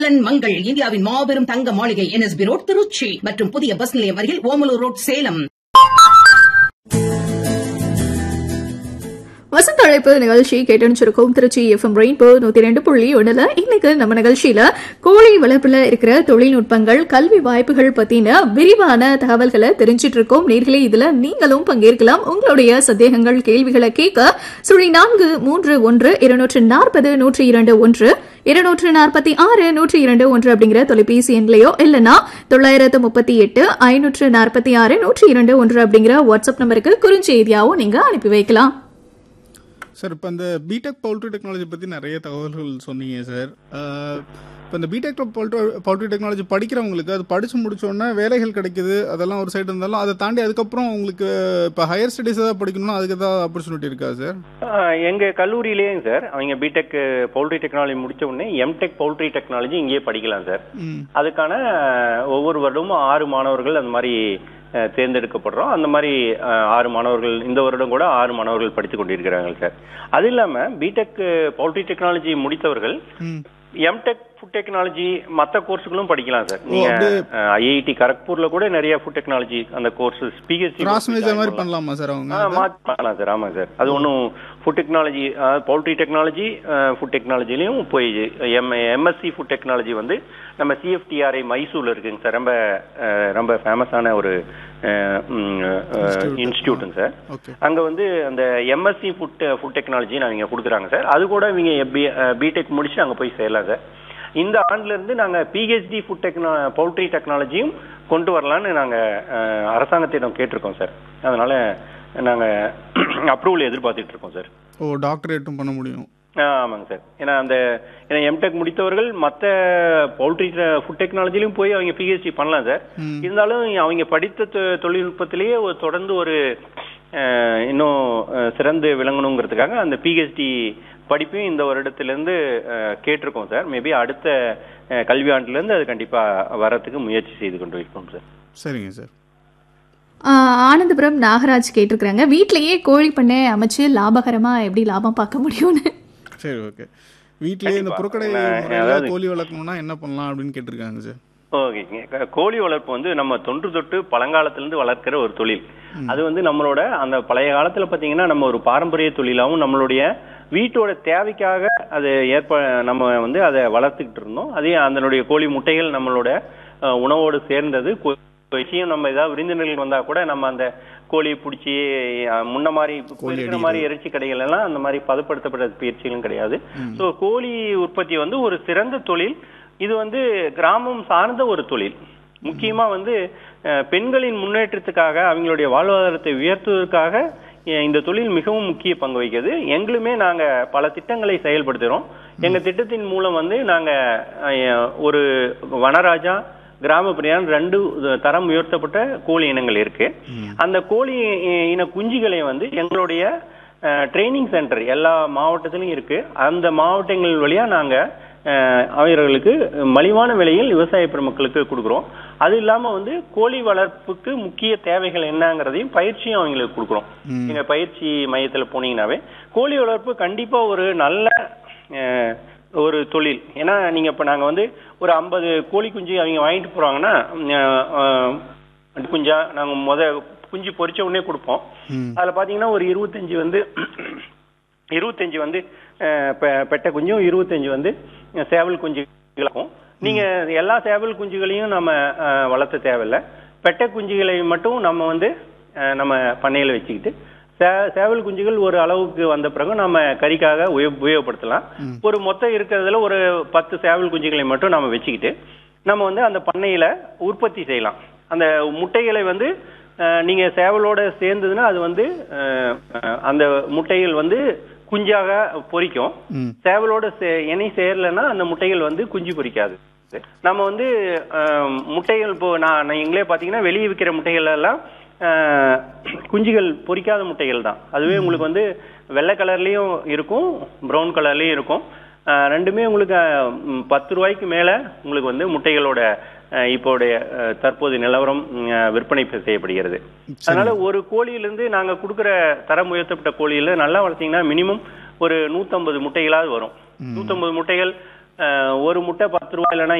மங்களன் மங்கள் இந்தியாவின் மாபெரும் தங்க மாளிகை என்எஸ்பி ரோட் திருச்சி மற்றும் புதிய பஸ் நிலையம் அருகில் ஓமலூர் ரோட் சேலம் வசந்த அழைப்பு நிகழ்ச்சி கேட்டணிச்சிருக்கோம் திருச்சி எஃப்எம் ரெயின்போ நூத்தி ரெண்டு புள்ளி ஒண்ணுல இன்னைக்கு நம்ம நிகழ்ச்சியில கோழி வளர்ப்புல இருக்கிற தொழில்நுட்பங்கள் கல்வி வாய்ப்புகள் பத்தின விரிவான தகவல்களை தெரிஞ்சிட்டு இருக்கோம் நேர்களே இதுல நீங்களும் பங்கேற்கலாம் உங்களுடைய சந்தேகங்கள் கேள்விகளை கேட்க சுழி நான்கு மூன்று ஒன்று இருநூற்று நாற்பது நூற்றி இரண்டு ஒன்று இருநூற்று நாற்பத்தி ஆறு நூற்றி இரண்டு ஒன்று அப்படிங்கிற தொலைபேசி எண்லையோ இல்லைன்னா தொள்ளாயிரத்து முப்பத்தி எட்டு ஐநூற்று நாற்பத்தி ஆறு நூற்றி இரண்டு ஒன்று அப்படிங்கிற வாட்ஸ்அப் நம்பருக்கு குறுஞ்செய்தியாவும் நீங்க அனுப்பி வைக்கலாம் சார் இப்போ இந்த பிடெக் பவுல்ட்ரி டெக்னாலஜி பற்றி நிறைய தகவல்கள் சொன்னீங்க சார் இப்போ இந்த பிடெக் பவுல்ட்ரி பவுல்ட்ரி டெக்னாலஜி படிக்கிறவங்களுக்கு அது படித்து முடிச்சோடனே வேலைகள் கிடைக்குது அதெல்லாம் ஒரு சைடு இருந்தாலும் அதை தாண்டி அதுக்கப்புறம் உங்களுக்கு இப்போ ஹையர் ஸ்டடீஸ் ஏதாவது படிக்கணும்னா அதுக்கு ஏதாவது ஆப்பர்ச்சுனிட்டி இருக்கா சார் ஆஹ் எங்க கல்லூரியிலேயும் சார் அவங்க பிடெக் பவுல்ட்ரி டெக்னாலஜி முடிச்ச உடனே எம்டெக் பவுல்ட்ரி டெக்னாலஜி இங்கேயே படிக்கலாம் சார் ம் அதுக்கான ஆஹ், ஒவ்வொரு வருடமும் ஆறு மாணவர்கள் அந்த மாதிரி ஆஹ், தேர்ந்தெடுக்கப்படுறோம் அந்த மாதிரி ஆஹ், ஆறு மாணவர்கள் இந்த வருடம் கூட ஆறு மாணவர்கள் படித்து கொண்டிருக்கிறாங்க சார் அது இல்லாம பிடெக் பவுல்ட்ரி டெக்னாலஜி முடித்தவர்கள் ம் எம்டெக் ஃபுட் டெக்னாலஜி மற்ற கோர்ஸுகளும் படிக்கலாம் சார் நீங்க அப்படியே- ஐஐடி கரக்பூர்ல கூட நிறைய ஃபுட் டெக்னாலஜி அந்த கோர்சஸ் பிஹெச்டி கிராஸ் மேஜர் மாதிரி பண்ணலாமா சார் அவங்க ஆ, மாத்தி பண்ணலாம் சார் ஆமாங்க சார் அது ஒன்றும் food technology poultry technology food டெக்னாலஜிலையும் போய் எம் எம்எஸ்சி ஃபுட் டெக்னாலஜி வந்து நம்ம சிஎஃப்டிஆர்ஐ மைசூர்ல இருக்குங்க சார் ரொம்ப அஹ், ரொம்ப ஃபேமஸான ஒரு இன்ஸ்டியூட்டுங்க சார் ஓகே அங்க வந்து அந்த எம்எஸ்சி ஃபுட் ஃபுட் டெக்னாலஜி அவங்க கொடுக்குறாங்க சார் அது கூட இவங்க பிடெக் முடிச்சு அங்க போய் சேரலாம் சார் இந்த ஆண்டுல இருந்து நாங்க பிஹெச்டி ஃபுட் டெக்னா பவுல்ட்ரி டெக்னாலஜியும் கொண்டு வரலாம்னு நாங்க அஹ், அரசாங்கத்திடம் கேட்டிருக்கோம் சார் அதனால நாங்க அப்ரூவல் எதிர்பார்த்துட்டு இருக்கோம் சார் ஓ டாக்டரேட்டும் பண்ண முடியும் ஆ, ஆமாங்க சார் ஏன்னா அந்த ஏன்னா எம்டெக் முடித்தவர்கள் மற்ற பவுல்ட்ரி ஃபுட் டெக்னாலஜிலையும் போய் அவங்க பிஹெச்டி பண்ணலாம் சார் ம். இருந்தாலும் அவங்க படித்த தொ- தொழில்நுட்பத்திலேயே ஒரு தொடர்ந்து ஒரு அஹ், இன்னும் அஹ், சிறந்து விளங்கணுங்கிறதுக்காக அந்த பிஹெச்டி படிப்பையும் இந்த வருடத்திலிருந்து அஹ், கேட்டிருக்கோம் சார் மேபி அடுத்த அஹ், கல்வியாண்டுலேருந்து அது கண்டிப்பா வரத்துக்கு முயற்சி செய்து கொண்டு இருக்கோம் சார் சரிங்க சார் ஆஹ் ஆனந்தபுரம் நாகராஜ் கேட்டிருக்கிறாங்க வீட்லயே கோழி பண்ணை அமைச்சு லாபகரமா எப்படி லாபம் பார்க்க முடியும்னு சரி ஓகே வீட்டிலேயே இந்த கண்டிப்பா. புறக்கடை நான் முறையில அதாவது- கோழி வளர்க்கணும்னா என்ன பண்ணலாம் அப்படின்னு கேட்டிருக்காங்க சார் ஓகேங்க க- கோழி வளர்ப்பு வந்து நம்ம தொன்று தொட்டு பழங்காலத்திலிருந்து வளர்க்கிற ஒரு தொழில் அது வந்து நம்மளோட அந்த பழைய காலத்துல பாத்தீங்கன்னா நம்ம ஒரு பாரம்பரிய தொழிலாவும் நம்மளுடைய வீட்டோட தேவைக்காக அது ஏற்ப நம்ம வந்து அதை வளர்த்துக்கிட்டு இருந்தோம் அதே அதனுடைய கோழி முட்டைகள் நம்மளோட அஹ், உணவோடு சேர்ந்தது கொ- விஷயம் நம்ம ஏதாவது விருந்தினர்கள் வந்தா கூட நம்ம அந்த கோழியை பிடிச்சி அஹ், முன்ன மாதிரி இப்ப கோழி இருக்கிற அடிக்கிறது. மாதிரி இறைச்சி கடைகள் எல்லாம் அந்த மாதிரி பதப்படுத்தப்பட்ட பயிற்சிகளும் கிடையாது சோ கோழி உற்பத்தி வந்து ஒரு சிறந்த தொழில் இது வந்து கிராமம் சார்ந்த ஒரு தொழில் முக்கியமா வந்து அஹ், பெண்களின் முன்னேற்றத்துக்காக அவங்களுடைய வாழ்வாதாரத்தை உயர்த்துவதற்காக அஹ், இந்த தொழில் மிகவும் முக்கிய பங்கு வகிக்கிறது எங்களுமே நாங்க பல திட்டங்களை செயல்படுத்துறோம் எங்க திட்டத்தின் மூலம் வந்து நாங்க அஹ், ஒரு வனராஜா கிராம பிரியான் ரெண்டு தரம் உயர்த்தப்பட்ட கோழி இனங்கள் இருக்கு அந்த கோழி இ- இன குஞ்சுகளை வந்து எங்களுடைய ட்ரைனிங் சென்டர் எல்லா மாவட்டத்திலும் இருக்கு அந்த மாவட்டங்கள் வழியா நாங்க அஹ், அவர்களுக்கு மலிவான விலையில் விவசாய பெருமக்களுக்கு கொடுக்குறோம் அது இல்லாம வந்து கோழி வளர்ப்புக்கு முக்கிய தேவைகள் என்னங்கிறதையும் பயிற்சியும் அவங்களுக்கு கொடுக்குறோம் நீங்க பயிற்சி மையத்துல போனீங்கன்னாவே கோழி வளர்ப்பு கண்டிப்பா ஒரு நல்ல அஹ், ஒரு தொழில் ஏன்னா நீங்க இப்ப நாங்க வந்து ஒரு ஐம்பது கோழி குஞ்சு அவங்க வாங்கிட்டு போறாங்கன்னா அஹ், அஹ், குஞ்சா நாங்க முத குஞ்சு பொரிச்ச உடனே கொடுப்போம் ம் அதுல பாத்தீங்கன்னா ஒரு இருபத்தஞ்சு வந்து இருபத்தஞ்சு வந்து அஹ், பெ- பெட்டை குஞ்சும் இருபத்தஞ்சு வந்து அஹ், சேவல் குஞ்சுகளுக்கும் நீங்க எல்லா சேவல் குஞ்சுகளையும் நம்ம அஹ், வளர்த்த தேவையில்ல பெட்டை குஞ்சுகளை மட்டும் நம்ம வந்து அஹ், நம்ம பண்ணையில வச்சுக்கிட்டு சே- சேவல் குஞ்சுகள் ஒரு அளவுக்கு வந்த பிறகு நம்ம கறிக்காக உபயோ- உபயோகப்படுத்தலாம் ஒரு மொத்தம் இருக்கிறதுல ஒரு பத்து சேவல் குஞ்சுகளை மட்டும் நம்ம வச்சுக்கிட்டு நம்ம வந்து அந்த பண்ணையில உற்பத்தி செய்யலாம் அந்த முட்டைகளை வந்து அஹ், நீங்க சேவலோட சேர்ந்ததுன்னா அது வந்து அஹ், அஹ், அந்த முட்டைகள் வந்து குஞ்சாக பொரிக்கும் ம் சேவலோட சே- இணை சேரலைன்னா அந்த முட்டைகள் வந்து குஞ்சு பொரிக்காது நம்ம வந்து அஹ், முட்டைகள் இப்போ நான் நான் எங்களே பாத்தீங்கன்னா வெளியே விற்கிற முட்டைகள் எல்லாம் அஹ், குஞ்சுகள் பொரிக்காத முட்டைகள் தான் அதுவே உங்களுக்கு வந்து வெள்ளை கலர்லயும் இருக்கும் பிரவுன் கலர்லயும் இருக்கும் அஹ், ரெண்டுமே உங்களுக்கு அஹ், ம், பத்து ரூபாய்க்கு மேல உங்களுக்கு வந்து முட்டைகளோட அஹ், இப்போடைய அஹ், தற்போது நிலவரம் அஹ், விற்பனை செய்யப்படுகிறது அதனால ஒரு கோழியிலிருந்து நாங்க கொடுக்குற தரம் உயர்த்தப்பட்ட கோழியில நல்லா வளர்த்தீங்கன்னா மினிமம் ஒரு நூத்தம்பது முட்டைகளாவது வரும் நூத்தம்பது முட்டைகள் அஹ், ஒரு முட்டை பத்து ரூபாய் இல்லைன்னா